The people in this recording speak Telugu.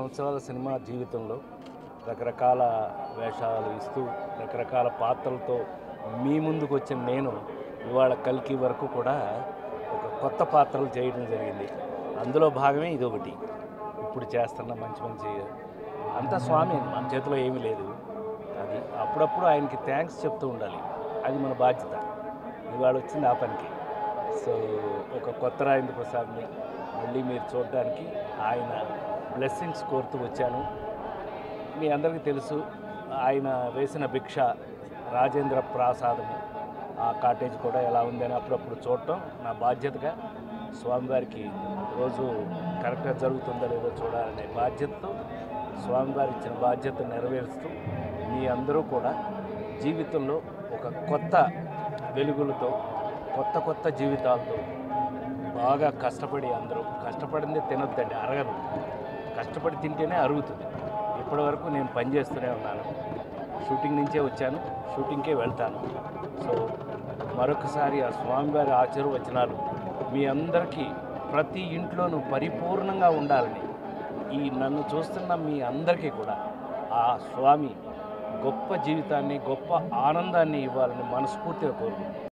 సంవత్సరాల సినిమా జీవితంలో రకరకాల వేషాలు ఇస్తూ రకరకాల పాత్రలతో మీ ముందుకు వచ్చిన నేను ఇవాళ కల్కి వరకు కూడా ఒక కొత్త పాత్రలు చేయడం జరిగింది అందులో భాగమే ఇది ఒకటి ఇప్పుడు చేస్తున్న మంచి మంచి అంతా స్వామి మన చేతిలో ఏమీ లేదు అది అప్పుడప్పుడు ఆయనకి థ్యాంక్స్ చెప్తూ ఉండాలి అది మన బాధ్యత ఇవాళ వచ్చింది ఆ పనికి సో ఒక కొత్త రాజేంద్ర ప్రసాద్ని మళ్ళీ మీరు చూడడానికి ఆయన బ్లెస్సింగ్స్ కోరుతూ వచ్చాను మీ అందరికీ తెలుసు ఆయన వేసిన భిక్ష రాజేంద్ర ప్రసాదము ఆ కాటేజ్ కూడా ఎలా ఉందని అప్పుడప్పుడు చూడటం నా బాధ్యతగా స్వామివారికి రోజు కరెక్ట్గా జరుగుతుందో లేదో చూడాలనే బాధ్యతతో స్వామివారి ఇచ్చిన బాధ్యత నెరవేరుస్తూ మీ అందరూ కూడా జీవితంలో ఒక కొత్త వెలుగులతో కొత్త కొత్త జీవితాలతో బాగా కష్టపడి అందరూ కష్టపడిందే తినొద్దండి అరగదు కష్టపడి తింటేనే అరుగుతుంది ఇప్పటివరకు నేను పనిచేస్తూనే ఉన్నాను షూటింగ్ నుంచే వచ్చాను షూటింగ్కే వెళ్తాను సో మరొకసారి ఆ స్వామివారి ఆశీర్వచనాలు మీ అందరికీ ప్రతి ఇంట్లోనూ పరిపూర్ణంగా ఉండాలని ఈ నన్ను చూస్తున్న మీ అందరికీ కూడా ఆ స్వామి గొప్ప జీవితాన్ని గొప్ప ఆనందాన్ని ఇవ్వాలని మనస్ఫూర్తిగా కోరుకుంటున్నాను